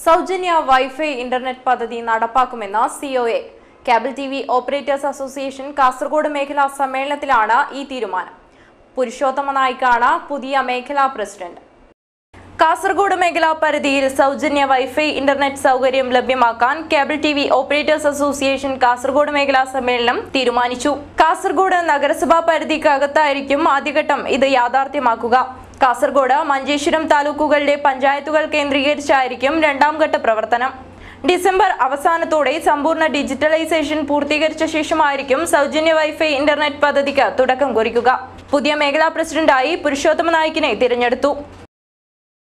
സൗജന്യ wifi internet പദ്ധതി നടപ്പാക്കുമെന്ന് COA cable T V operators association Kasaragod മേഖലാ സമ്മേളനത്തിലാണ് ഈ തീരുമാനം പുരുഷോത്തമ നായിക്കാണ് പുതിയ മേഖലാ പ്രസിഡന്റ് കാസർഗോഡ് മേഖലാ പരിധിയിൽ സൗജന്യ വൈഫൈ ഇന്റർനെറ്റ് സൗകര്യം ലഭ്യമാക്കാൻ cable T V operators association Kasaragod മേഖലാ സമ്മേളനം തീരുമാനിച്ചു കാസർഗോഡ് നഗരസഭാ പരിധിക്കകത്തായിരിക്കും ആദ്യഘട്ടം ഇത് യാഥാർത്ഥ്യമാക്കുക കാസർഗോഡ് മഞ്ചേശ്വരം താലൂക്കുകളുടെ പഞ്ചായത്തുകൾ കേന്ദ്രീകരിച്ചായിരിക്കും രണ്ടാം ഘട്ട പ്രവർത്തനം ഡിസംബർ അവസാനത്തോടെ സമ്പൂർണ്ണ ഡിജിറ്റലൈസേഷൻ പൂർത്തീകരിച്ച ശേഷമായിരിക്കും സൗജന്യ വൈഫൈ ഇന്റർനെറ്റ് പദ്ധതിക്ക് തുടക്കം കുറിക്കുക പുതിയ മേഖലാ പ്രസിഡന്റായി പുരുഷോത്തമ നായിക്കിനെ തിരഞ്ഞെടുത്തു